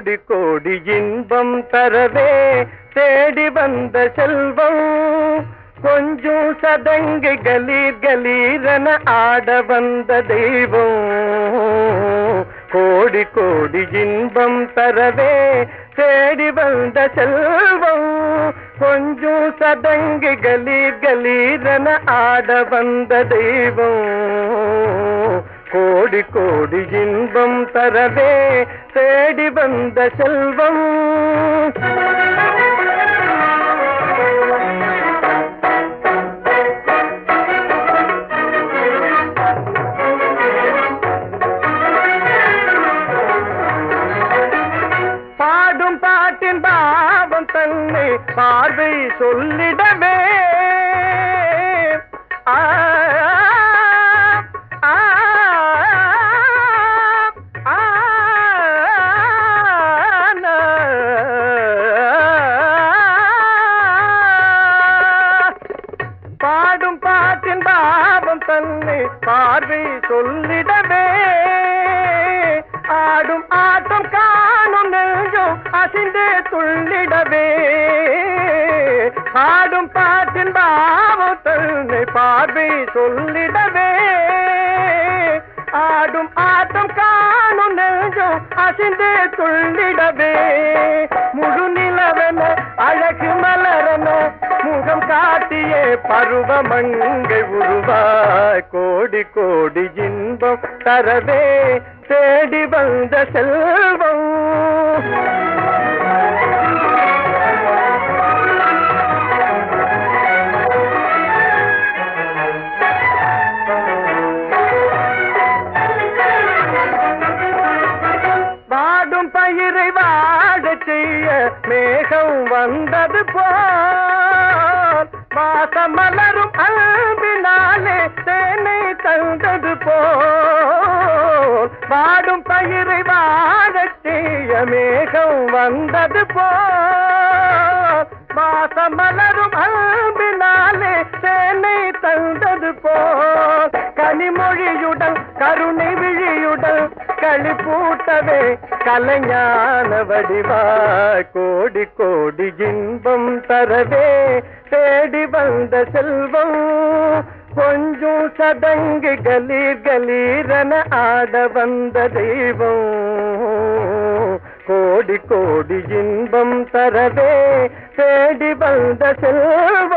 கோடி கோடி இன்பம் தரவே தேடி வந்த செல்வம் கொஞ்சம் சதங்கு கலீர் கலீரென ஆட வந்த தெய்வம் கோடி கோடி இன்பம் தரவே தேடி வந்த செல்வம் கொஞ்சம் சதங்கு கலீர் கலீரென ஆட வந்த தெய்வம் கோடி கோடி இன்பம் தரவே தேடி வந்த செல்வம் பாடும் பாட்டின் பாவம் தன்னை பார்வை சொல்லிடவே ஆ, ஆ, ஆ, நா. பாடும் பாட்டின் பாவம் தன்னை பார்வை சொல்லிடவே ஆடும் ஆட்டம் காணும் நெஞ்சம் அசிந்தே துள்ளிடவே ஆடும் பாட்டின் பாவம் தன்னை பார்வை சொல்லிடவே ஆடும் ஆட்டம் காணும் நெஞ்சம் அசிந்தே துள்ளிடவே முழு நிலவென அழகு மலரென முகம் காட்டியே பருவமங்கை உருவாய் கோடி கோடி இன்பம் தரவே தேடி வந்த செல்வம் வாடும் பயிரை வாடச் செய்ய மேகம் வந்தது போல் வாசம் மலரும் அன்பினாலே தேனை தந்தது போல் வாடும் பயிரை வாடச் செய்ய மேகம் வந்தது போல் வாசம் மலரும் அன்பினாலே தேனை தந்தது போல் கனிமொழியுடன் கருணை விழியுடன் களிப்பூட்டவே கலைஞான வடிவாய் கோடி கோடி இன்பம் தரவே தேடி வந்த செல்வம் கொஞ்சம் சதங்கு கலீர் கலீரென ஆட வந்த தெய்வம் கோடி கோடி இன்பம் தரவே தேடி வந்த செல்வம்